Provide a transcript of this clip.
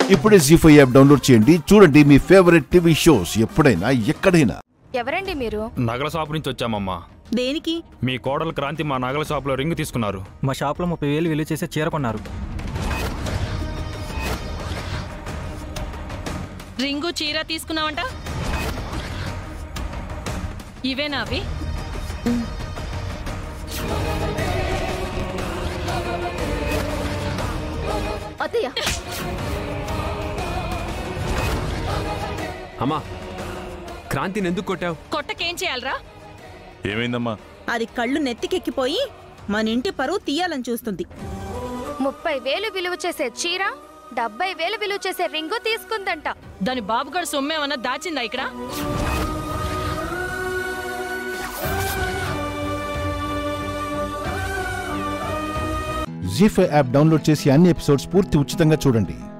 ఇప్పుడే G five app download చేయండి చూడండి మీ ఫేవరెట్ టీవీ షోస్ ఎప్పుడైనా ఎక్కడైనా ఎవరండి మీరు నగల షాప్ నుంచి వచ్చామమ్మా దేనికి మీ కోడలు క్రాంతి మా నగల షాప్లో రింగ్ తీసుకున్నారు మా షాప్లో ముప్పై వేలు విలువ చేసే చీర కొన్నారు రింగు చీర తీసుకున్నావంట ఇవేనా అవి అత్తయ్య అమ్మా క్రాంతిని ఎందుకు కొట్టావు కొట్టకేం చేయాలరా ఏమైందమ్మా అది కళ్ళు నెత్తికెక్కిపోయి మన ఇంటి పరువు తీయాలని చూస్తుంది ముప్పై వేలు విలువ చేసే చీర డెబ్బై వేలు విలువ చేసే రింగు తీసుకుందంట దాని బాబుగాడు సొమ్మేమన్నా దాచిందా ఇక్కడ జీ ఫైవ్ యాప్ డౌన్లోడ్ చేసి అన్ని ఎపిసోడ్స్ పూర్తి ఉచితంగా చూడండి